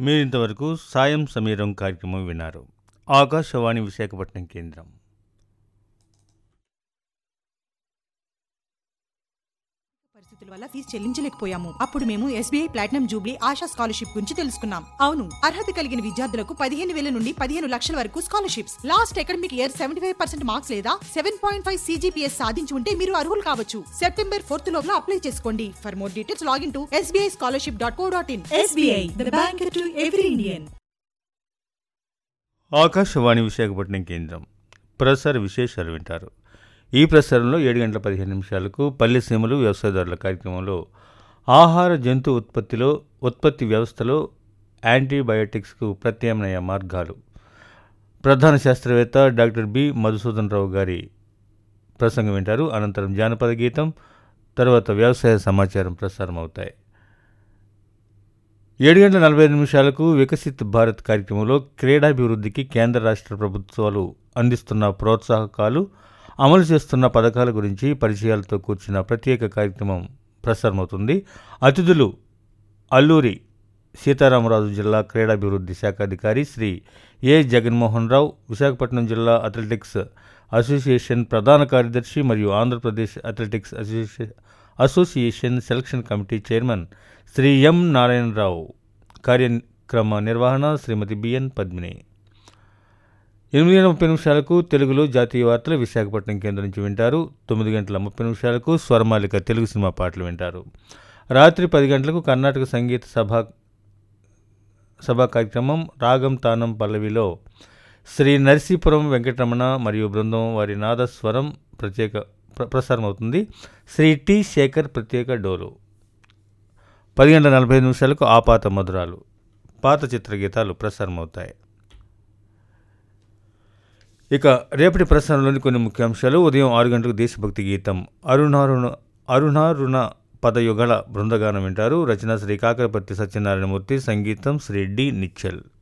మీరు ఇంతవరకు సాయం సమీరం కార్యక్రమం విన్నారు ఆకాశవాణి విశాఖపట్నం కేంద్రం పరిస్థితుల వల్ల ఫీజు చెల్లించలేకపోయాము అప్పుడు మేము SBI platinum jubilee Asha scholarship గురించి తెలుసుకున్నాం అవును అర్హత కలిగిన విద్యార్థులకు పదిహేను వేల నుండి పదిహేను లక్షల వరకు scholarships last academic year seventy five percent marks లేదా సెవెన్ పాయింట్ ఫైవ్ సీజీపీఎస్ సాధించి ఉంటే మీరు అర్హులు కావచ్చు సెప్టెంబర్ ఫోర్త్ లోపల అప్లై చేసుకోండి for more details login to SBI scholarship dot co dot in SBI the bank to every Indian Akashvani Visakhapatnam కేంద్రం ప్రసార విశేషాలు వింటారు ఈ ప్రసారంలో ఏడు గంటల పదిహేను నిమిషాలకు పల్లె సీమలు వ్యవసాయదారుల కార్యక్రమంలో ఆహార జంతు ఉత్పత్తిలో ఉత్పత్తి వ్యవస్థలో యాంటీబయోటిక్స్కు ప్రత్యామ్నాయ మార్గాలు ప్రధాన శాస్త్రవేత్త డాక్టర్ బి మధుసూదన్ రావు గారి ప్రసంగం వింటారు అనంతరం జానపద గీతం తర్వాత వ్యవసాయ సమాచారం ప్రసారం అవుతాయి ఏడు గంటల నలభై ఐదు నిమిషాలకు వికసిత్ భారత్ కార్యక్రమంలో క్రీడాభివృద్ధికి కేంద్ర రాష్ట్ర ప్రభుత్వాలు అందిస్తున్న ప్రోత్సాహకాలు అమలు చేస్తున్న పథకాల గురించి పరిచయాలతో కూర్చున్న ప్రత్యేక కార్యక్రమం ప్రసారమవుతుంది అతిథులు అల్లూరి సీతారామరాజు జిల్లా క్రీడాభివృద్ధి శాఖ అధికారి శ్రీ ఏ జగన్మోహన్ రావు విశాఖపట్నం జిల్లా అథ్లెటిక్స్ అసోసియేషన్ ప్రధాన కార్యదర్శి మరియు Andhra Pradesh athletics association association selection committee chairman Shri M Narayanarao కార్యక్రమ నిర్వహణ శ్రీమతి బిఎన్ పద్మిని ఎనిమిది గంటల ముప్పై నిమిషాలకు తెలుగులో జాతీయ వార్తలు విశాఖపట్నం కేంద్రం నుంచి వింటారు తొమ్మిది గంటల ముప్పై నిమిషాలకు స్వరమాలిక తెలుగు సినిమా పాటలు వింటారు రాత్రి పది గంటలకు కర్ణాటక సంగీత సభ సభా కార్యక్రమం రాగం తానం పల్లవిలో శ్రీ నరసీపురం వెంకటరమణ మరియు బృందం వారి నాదస్వరం ప్రత్యేక ప్ర- ప్రసారం అవుతుంది శ్రీ టి శేఖర్ ప్రత్యేక డోలు పది గంటల నలభై ఐదు నిమిషాలకు ఆపాత మధురాలు పాత చిత్రగీతాలు ప్రసారం అవుతాయి ఇక రేపటి ప్రసారంలోని కొన్ని ముఖ్యాంశాలు ఉదయం ఆరు గంటలకు దేశభక్తి గీతం అరుణారుణ అరుణారుణ పదయుగళ బృందగానం వింటారు రచన శ్రీ కాకరపర్తి సత్యనారాయణమూర్తి సంగీతం శ్రీ డి నిచ్చల్